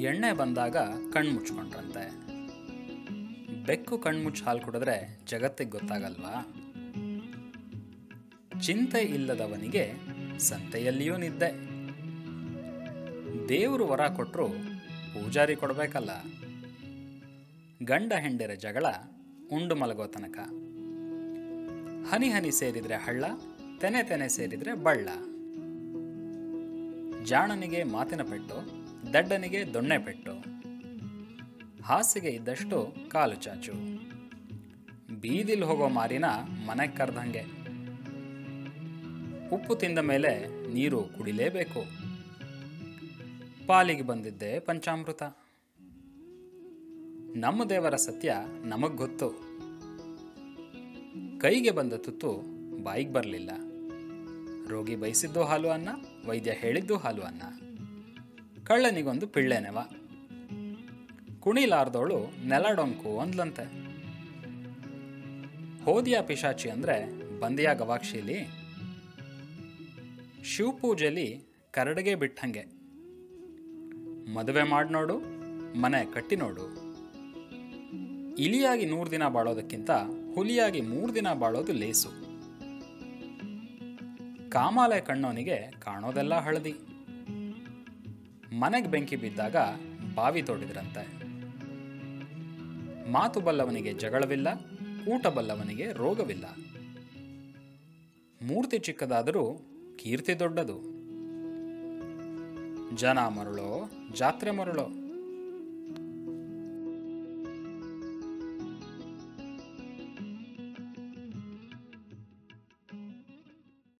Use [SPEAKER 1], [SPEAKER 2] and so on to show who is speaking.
[SPEAKER 1] ಎಣ್ಣೆ ಬಂದಾಗ ಕಣ್ಣು ಮುಚ್ಕೊಂಡ್ರಂತೆ ಬೆಕ್ಕು ಕಣ್ಮುಚ್ಚಿ ಹಾಲು ಕುಡಿದ್ರೆ ಜಗತ್ತಿಗೆ ಗೊತ್ತಾಗಲ್ವಾ ಚಿಂತೆ ಇಲ್ಲದವನಿಗೆ ಸಂತೆಯಲ್ಲಿಯೂ ನಿದ್ದೆ ದೇವರು ವರ ಕೊಟ್ಟರು ಪೂಜಾರಿ ಕೊಡಬೇಕಲ್ಲ ಗಂಡ ಹೆಂಡರ ಜಗಳ ಉಂಡು ಮಲಗೋ ತನಕ ಹನಿ ಹನಿ ಸೇರಿದ್ರೆ ಹಳ್ಳ ತೆನೆ ತೆನೆ ಸೇರಿದ್ರೆ ಬಳ್ಳ ಜಾಣನಿಗೆ ಮಾತಿನ ಪೆಟ್ಟು ದಡ್ಡನಿಗೆ ದೊಣ್ಣೆ ಪೆಟ್ಟು ಹಾಸಿಗೆ ಇದ್ದಷ್ಟು ಕಾಲು ಚಾಚು ಬೀದಿಲ್ ಹೋಗೋ ಮಾರಿನ ಮನೆಗೆ ಕರೆದಂಗೆ ಉಪ್ಪು ತಿಂದ ಮೇಲೆ ನೀರು ಕುಡಿಲೇಬೇಕು ಪಾಲಿಗೆ ಬಂದಿದ್ದೆ ಪಂಚಾಮೃತ ನಮ್ಮ ದೇವರ ಸತ್ಯ ನಮಗ್ ಗೊತ್ತು ಕೈಗೆ ಬಂದ ತುತ್ತು ಬಾಯಿಗೆ ಬರಲಿಲ್ಲ ರೋಗಿ ಬಯಸಿದ್ದು ಹಾಲು ಅನ್ನ ವೈದ್ಯ ಹೇಳಿದ್ದು ಹಾಲು ಅನ್ನ ಕಳ್ಳನಿಗೊಂದು ಪಿಳ್ಳೆನೆವ ಕುಣಿಲಾರ್ದವಳು ನೆಲಡೊಂಕು ಅಂದ್ಲಂತೆ ಹೋದಿಯ ಪಿಶಾಚಿ ಅಂದ್ರೆ ಬಂದಿಯ ಗವಾಕ್ಷಿಲಿ ಶಿವಪೂಜೆಲಿ ಕರಡಿಗೆ ಬಿಟ್ಟಂಗೆ ಮದುವೆ ಮಾಡಿ ನೋಡು ಮನೆ ಕಟ್ಟಿ ನೋಡು ಇಲಿಯಾಗಿ ನೂರು ದಿನ ಬಾಳೋದಕ್ಕಿಂತ ಹುಲಿಯಾಗಿ ಮೂರು ದಿನ ಬಾಳೋದು ಲೇಸು ಕಾಮಾಲೆ ಕಣ್ಣೋನಿಗೆ ಕಾಣೋದೆಲ್ಲ ಹಳದಿ ಮನೆಗೆ ಬೆಂಕಿ ಬಿದ್ದಾಗ ಬಾವಿ ತೋಡಿದ್ರಂತೆ ಮಾತು ಬಲ್ಲವನಿಗೆ ಜಗಳವಿಲ್ಲ ಊಟ ಬಲ್ಲವನಿಗೆ ರೋಗವಿಲ್ಲ ಮೂರ್ತಿ ಚಿಕ್ಕದಾದರೂ ಕೀರ್ತಿ ದೊಡ್ಡದು ಜನ ಮರುಳೋ ಜಾತ್ರೆ ಮರುಳೋ